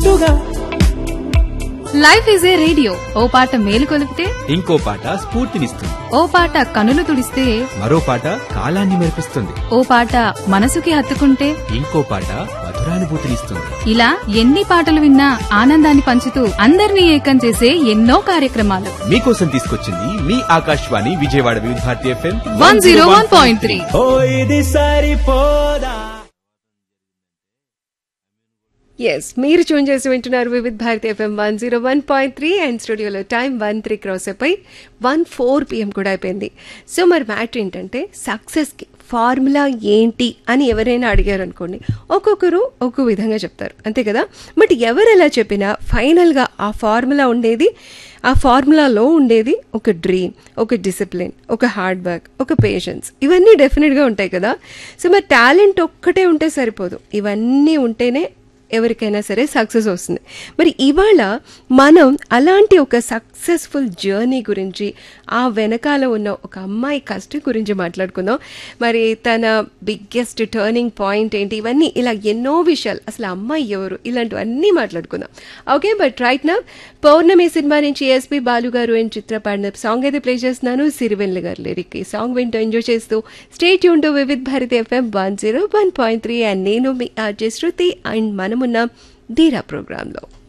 తోడుగా life is a radio ఓ పాట మేలు కొలిపితే ఇంకో పాట స్ఫూర్తినిస్తుంది ఓ పాట కనులు తుడిస్తే మరో పాట కాలాన్ని మెరిపిస్తుంది ఓ పాట మనసుకి హత్తుకుంటే ఇంకో పాట మధురానుభూతినిస్తుంది ఇలా ఎన్ని పాటలు విన్నా ఆనందాన్ని పంచుతూ అందరినీ ఏకం చేసే ఎన్నో కార్యక్రమాలు మీకోసం తీసుకొచ్చింది మీ Akashvani Vijayawada Vividh Bharati FM one zero one point three ఓ ఇది సరిపోదా ఎస్ మీరు చూన్ చేసి వింటున్నారు Vividh Bharati FM one zero one point three and స్టూడియోలో టైం వన్ త్రీ క్రాస్ అయిపోయి వన్ ఫోర్ పిఎం కూడా అయిపోయింది సో మరి మ్యాటర్ ఏంటంటే సక్సెస్కి ఫార్ములా ఏంటి అని ఎవరైనా అడిగారు అనుకోండి ఒక్కొక్కరు ఒక్కో విధంగా చెప్తారు అంతే కదా బట్ ఎవరు ఎలా చెప్పినా ఫైనల్గా ఆ ఫార్ములా ఉండేది ఆ ఫార్ములాలో ఉండేది ఒక డ్రీమ్ ఒక డిసిప్లిన్ ఒక హార్డ్ వర్క్ ఒక పేషెన్స్ ఇవన్నీ డెఫినెట్గా ఉంటాయి కదా సో మరి టాలెంట్ ఒక్కటే ఉంటే సరిపోదు ఇవన్నీ ఉంటేనే ఎవరికైనా సరే సక్సెస్ వస్తుంది మరి ఇవాళ మనం అలాంటి ఒక సక్సెస్ఫుల్ జర్నీ గురించి ఆ వెనకాల ఉన్న ఒక అమ్మాయి కష్టం గురించి మాట్లాడుకుందాం మరి తన బిగ్గెస్ట్ టర్నింగ్ పాయింట్ ఏంటి ఇవన్నీ ఇలా ఎన్నో విషయాలు అసలు అమ్మాయి ఎవరు ఇలాంటివన్నీ మాట్లాడుకుందాం ఓకే బట్ రైట్ నా పౌర్ణమి సినిమా నుంచి ఎస్పి బాలు గారు అండ్ చిత్ర పాడిన సాంగ్ అయితే ప్లే చేస్తున్నాను సిరివెల్లి గారు లిరిక్ ఈ సాంగ్ వింటూ ఎంజాయ్ చేస్తూ స్టేట్ యూన్ to Vividh Bharati FM one zero one point three and నేను మీ ఆర్జే శృతి అండ్ మనమున్న ధీరా ప్రోగ్రాంలో